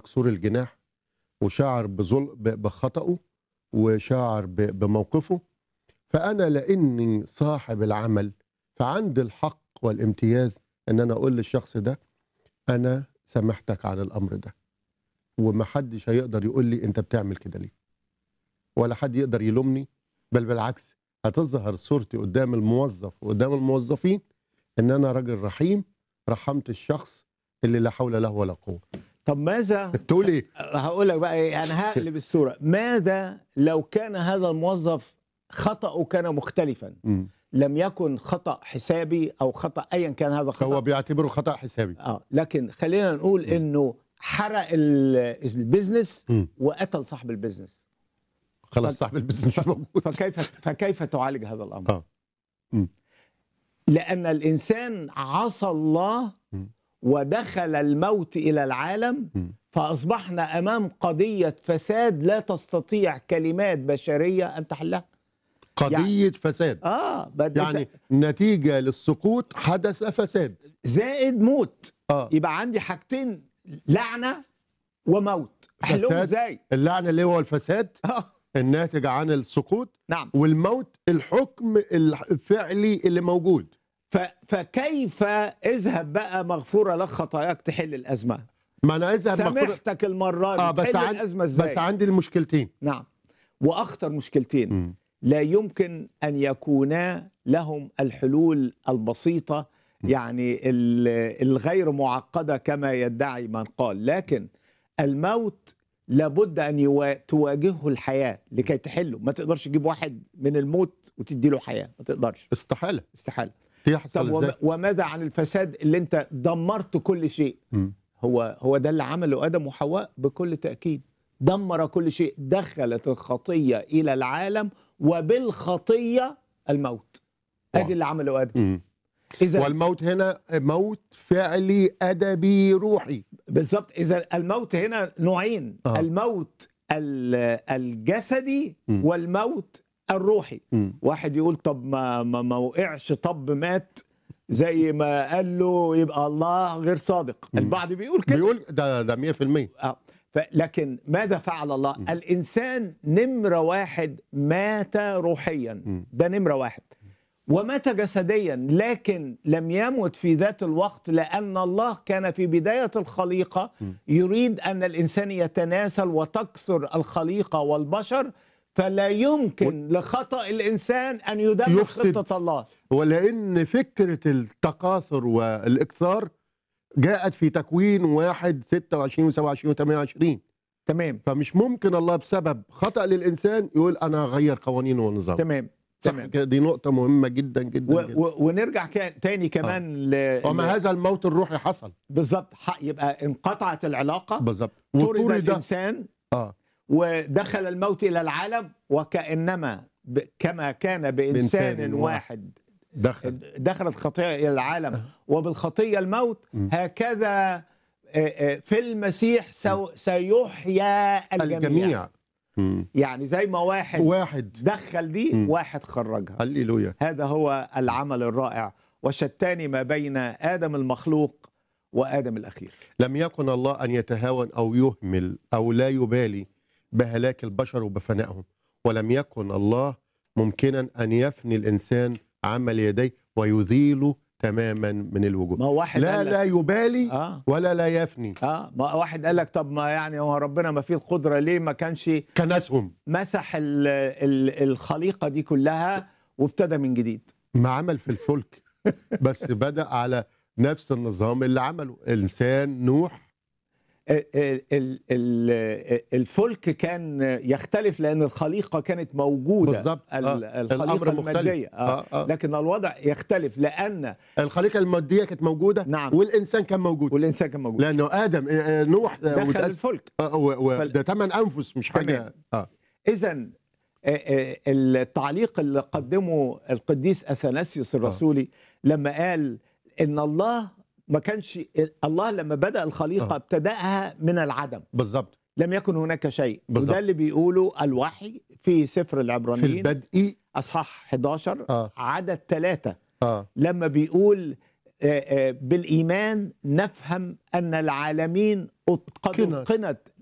مكسور الجناح وشعر بظل ب- بخطأه وشعر ب- بموقفه فأنا لأني صاحب العمل فعندي الحق والامتياز أن أنا أقول للشخص ده أنا سامحتك عن الأمر ده ومحدش هيقدر يقول لي أنت بتعمل كده ليه ولا حد يقدر يلومني بل بالعكس هتظهر صورتي قدام الموظف وقدام الموظفين ان انا راجل رحيم رحمت الشخص اللي لا حول له ولا قوه طب ماذا تقول ايه هقول لك بقى ايه انا هقلب الصوره ماذا لو كان هذا الموظف خطأه كان مختلفا مم. لم يكن خطأ حسابي او خطأ ايا كان هذا هو خطأ بيعتبره خطا حسابي اه لكن خلينا نقول انه حرق ال- البيزنس مم. وقتل صاحب البيزنس خلاص صاحب البزنس مش موجود فكيف فكيف تعالج هذا الامر؟ اه مم. لأن الإنسان عصى الله مم. ودخل الموت إلى العالم مم. فأصبحنا أمام قضية فساد لا تستطيع كلمات بشرية أن تحلها قضيه فساد آه بدأت يعني نتيجه للسقوط حدث فساد زائد موت اه يبقى عندي حاجتين لعنة وموت أحلهم فساد. إزاي؟ اللعنه اللي هو الفساد آه الناتج عن السقوط نعم والموت الحكم الفعلي اللي موجود ف... فكيف اذهب بقى مغفورة لك خطاياك تحل الأزمة ما انا عايز أبقى مغفور- سامحتك المرة دي اه بس تحل عن... الأزمة إزاي؟ بس عندي المشكلتين نعم واخطر مشكلتين مم. لا يمكن ان يكونا لهم الحلول البسيطه يعني ال- الغير معقده كما يدعي من قال لكن الموت لابد ان يوا- تواجهه الحياه لكي تحله ما تقدرش تجيب واحد من الموت وتدي له حياه ما تقدرش استحاله استحاله طب يحصل وم- ازاي وماذا عن الفساد اللي انت دمرت كل شيء مم. هو هو ده اللي عمله ادم وحواء بكل تاكيد دمر كل شيء دخلت الخطيه الى العالم وبالخطيه الموت واو. ادي اللي عمله ادم مم. اذا والموت هنا موت فعلي ادبي روحي بالظبط اذا الموت هنا نوعين آه. الموت ال- الجسدي مم. والموت الروحي مم. واحد يقول طب ما ما, ما وقعش طب مات زي ما قال له يبقى الله غير صادق مم. البعض بيقول كده بيقول ده ده 100% آه. ف- لكن ماذا فعل الله؟ م. الإنسان نمرة واحد مات روحيا م. ده نمرة واحد ومات جسديا لكن لم يمت في ذات الوقت لأن الله كان في بداية الخليقة م. يريد أن الإنسان يتناسل وتكسر الخليقة والبشر فلا يمكن لخطأ الإنسان أن يدمر يفسد. خطة الله ولان فكره التكاثر والاكثار جاءت في تكوين واحد 26 و27 و28 تمام فمش ممكن الله بسبب خطا للانسان يقول انا هغير قوانين ونظام تمام صح تمام كده دي نقطه مهمه جدا جدا, و جدا. و ونرجع كا- تاني كمان ل... وما هذا الموت الروحي حصل بالظبط ح- يبقى انقطعت العلاقه بالظبط طرد وطرد الانسان اه ودخل الموت الى العالم وكانما ب... كما كان بانسان بإنسان واحد دخل دخلت خطيه الى العالم وبالخطيه الموت م. هكذا آه، آه، في المسيح سو... سيحيا الجميع, الجميع مم. يعني زي ما واحد واحد دخل دي م. واحد خرجها هللويا هذا هو العمل الرائع وشتان ما بين ادم المخلوق وادم الاخير لم يكن الله ان يتهاون او يهمل او لا يبالي بهلاك البشر وبفنائهم ولم يكن الله ممكنا ان يفني الانسان عمل يديه ويذيله تماما من الوجود ما هو واحد لا قال لك لا يبالي اه ولا لا يفني اه ما واحد قال لك طب ما يعني هو ربنا ما فيه القدره ليه ما كانش كنسهم مسح ال ال الخليقه دي كلها وابتدى من جديد ما عمل في الفلك بس بدا على نفس النظام اللي عمله انسان نوح ال- ال- ال- ال- الفلك كان يختلف لان الخليقه كانت موجوده بالظبط ال- آه. الخليقه الأمر مختلف. الماديه آه. آه آه. لكن الوضع يختلف لان الخليقه الماديه كانت موجوده نعم. والانسان كان موجود والانسان كان موجود لانه ادم آه، آه، نوح آه، دخل وتأس- الفلك آه، و- و- فال- ده ثمان انفس مش تمام. حاجه اه اذا التعليق اللي قدمه القديس اثناسيوس الرسولي لما قال ان الله ما كانش الله لما بدا الخليقه آه. ابتداها من العدم بالظبط لم يكن هناك شيء بالظبط. وده اللي بيقوله الوحي في سفر في العبرانيين البدء اصحاح 11 اه عدد ثلاثة اه لما بيقول آه، آه، بالايمان نفهم ان العالمين قد أتقنت. اتقنت